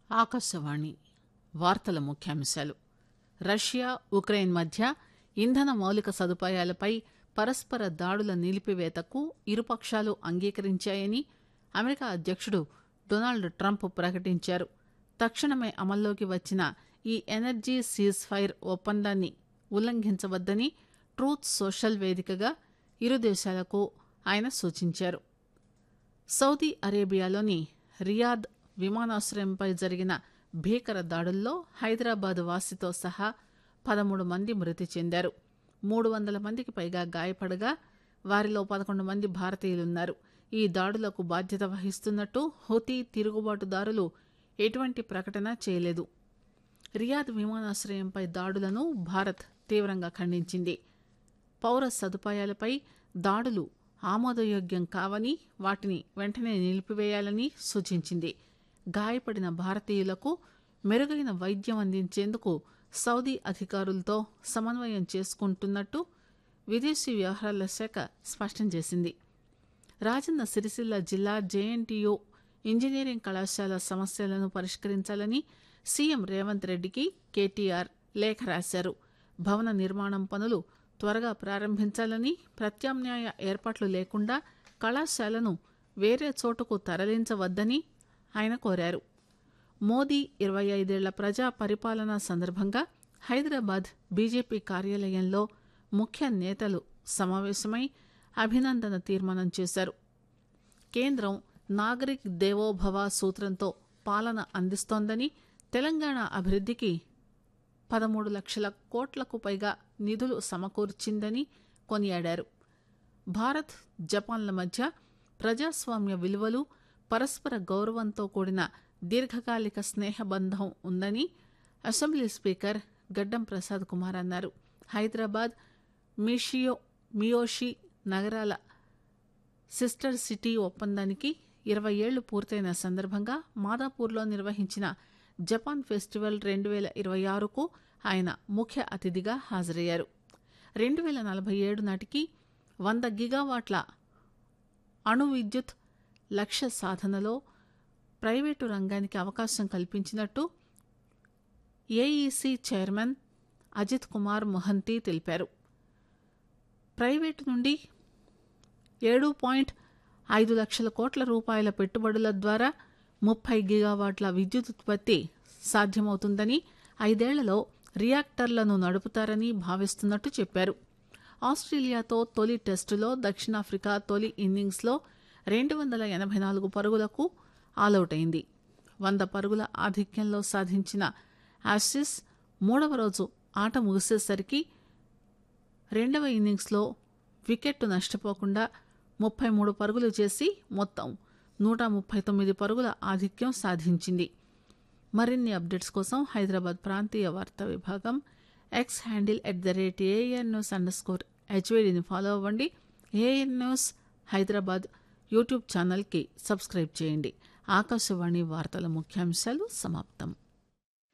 ఆకాశవాణి వార్తల ముఖ్యాంశాలు Russia Ukraine మధ్య ఇంధన మౌలిక సదుపాయాలపై పరస్పర దాడుల నిలిపివేతకు ఇరుపక్షాలు అంగీకరించాయని అమెరికా అధ్యకుడు డొనాల్డ్ ట్రంప్ ప్రకటించారు తక్షణమే అమల్లోకి వచ్చిన ఈ ఎనర్జీ సీజ్ ఫైర్ ఒప్పందాన్ని ఉల్లంఘించవద్దని ట్రూత్ సోషల్ వేదికగా ఇరు దేశాలకు ఆయన సూచించారు సౌదీ అరేబియాలోని రియాద్ విమానాశ్రయంపై జరిగిన భీకర దాడుల్లో హైదరాబాద్ వాసితో సహా పదమూడు మంది మృతి చెందారు మూడు వందల మందికి పైగా గాయపడగా వారిలో పదకొండు మంది భారతీయులున్నారు ఈ దాడులకు బాధ్యత వహిస్తున్నట్టు హుతీ తిరుగుబాటుదారులు ఎటువంటి ప్రకటన చేయలేదు రియాద్ విమానాశ్రయంపై దాడులను భారత్ తీవ్రంగా ఖండించింది పౌర సదుపాయాలపై దాడులు ఆమోదయోగ్యం కావని వాటిని వెంటనే నిలిపివేయాలని సూచించింది గాయపడిన భారతీయులకు మెరుగైన వైద్యం అందించేందుకు సౌదీ అధికారులతో సమన్వయం చేసుకుంటున్నట్టు విదేశీ వ్యవహారాల శాఖ స్పష్టం చేసింది రాజన్న సిరిసిల్ల జిల్లా జేఎన్టీయూ ఇంజనీరింగ్ కళాశాల సమస్యలను పరిష్కరించాలని సీఎం రేవంత్ రెడ్డికి కేటీఆర్ లేఖ రాశారు భవన నిర్మాణం పనులు త్వరగా ప్రారంభించాలని ప్రత్యామ్నాయ ఏర్పాట్లు లేకుండా కళాశాలను వేరే చోటుకు తరలించవద్దని ఆయన కోరారు మోదీ ఇరవై ఐదేళ్ల ప్రజా పరిపాలన సందర్భంగా హైదరాబాద్ బీజేపీ కార్యాలయంలో ముఖ్య నేతలు సమావేశమై అభినందన తీర్మానం చేశారు కేంద్రం నాగరిక్ దేవోభవ సూత్రంతో పాలన అందిస్తోందని తెలంగాణ అభివృద్ధికి పదమూడు లక్షల కోట్లకు పైగా నిధులు సమకూర్చిందని కొనియాడారు భారత్ జపాన్ల మధ్య ప్రజాస్వామ్య విలువలు పరస్పర గౌరవంతో కూడిన దీర్ఘకాలిక స్నేహబంధం ఉందని అసెంబ్లీ స్పీకర్ గడ్డం ప్రసాద్ కుమార్ అన్నారు హైదరాబాద్ మిషియో మియోషి నగరాల సిస్టర్ సిటీ ఒప్పందానికి ఇరవై ఏళ్లు పూర్తయిన సందర్భంగా మాదాపూర్లో నిర్వహించిన జపాన్ ఫెస్టివల్ రెండు వేల ఇరవై ఆరుకు ఆయన ముఖ్య అతిథిగా హాజరయ్యారు రెండు వేల నలభై ఏడు నాటికి వంద గిగావాట్ల అణు విద్యుత్ లక్ష్య సాధనలో ప్రైవేటు రంగానికి అవకాశం కల్పించినట్టు ఏఈసీ చైర్మన్ అజిత్ కుమార్ మొహంతి తెలిపారు ప్రైవేటు నుండి ఏడు పాయింట్ ఐదు లక్షల కోట్ల రూపాయల పెట్టుబడుల ద్వారా ముప్పై గిగావాట్ల విద్యుత్ ఉత్పత్తి సాధ్యమవుతుందని ఐదేళ్లలో రియాక్టర్లను నడుపుతారని భావిస్తున్నట్టు చెప్పారు ఆస్ట్రేలియాతో తొలి టెస్టులో దక్షిణాఫ్రికా తొలి ఇన్నింగ్స్లో రెండు వందల ఎనభై నాలుగు పరుగులకు ఆలౌట్ అయింది వంద పరుగుల ఆధిక్యంలో సాధించిన ఆసిస్ మూడవ రోజు ఆట ముగిసేసరికి రెండవ ఇన్నింగ్స్లో వికెట్ నష్టపోకుండా ముప్పై మూడు పరుగులు చేసి మొత్తం నూట ముప్పై తొమ్మిది పరుగుల ఆధిక్యం సాధించింది మరిన్ని అప్డేట్స్ కోసం హైదరాబాద్ ప్రాంతీయ వార్తా విభాగం X handle at the rate AN news under score హెచ్వేడిని ఫాలో అవ్వండి ఏఎన్ న్యూస్ హైదరాబాద్ యూట్యూబ్ ఛానల్కి సబ్స్క్రైబ్ చేయండి ఆకాశవాణి వార్తల ముఖ్యాంశాలు సమాప్తం